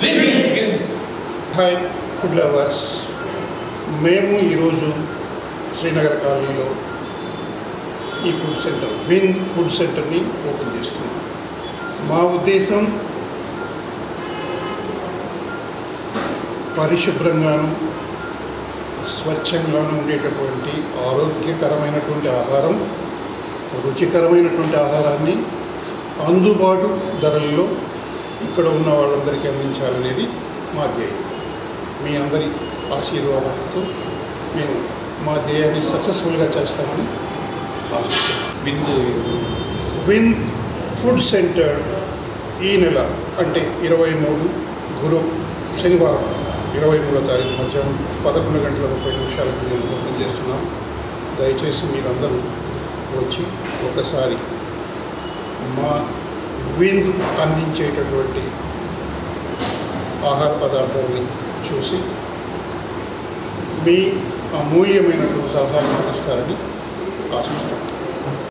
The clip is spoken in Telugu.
హాయ్ ఫుడ్ లవర్స్ మేము ఈరోజు శ్రీనగర్ కాలనీలో ఈ ఫుడ్ సెంటర్ విన్ ఫుడ్ సెంటర్ని ఓపెన్ చేస్తున్నాం మా ఉద్దేశం పరిశుభ్రంగాను స్వచ్ఛంగాను ఉండేటటువంటి ఆరోగ్యకరమైనటువంటి ఆహారం రుచికరమైనటువంటి ఆహారాన్ని అందుబాటు ధరల్లో ఇక్కడ ఉన్న వాళ్ళందరికీ అందించాలనేది మా ధ్యేయం మీ అందరి ఆశీర్వాదాలతో మేము మా ధ్యేయాన్ని సక్సెస్ఫుల్గా చేస్తామని ఆశిస్తున్నాం విందు విన్ ఫుడ్ సెంటర్ ఈ నెల అంటే ఇరవై మూడు గురు శనివారం ఇరవై మూడో తారీఖు మధ్యాహ్నం పదకొండు గంటల ముప్పై నిమిషాలకు మేము ఓపెన్ చేస్తున్నాం దయచేసి మీరందరూ వచ్చి ఒకసారి మా విందు అందించేటటువంటి ఆహార పదార్థాలని చూసి మీ అమూల్యమైనటువంటి సలహాలు ఇస్తారని ఆశిస్తున్నాం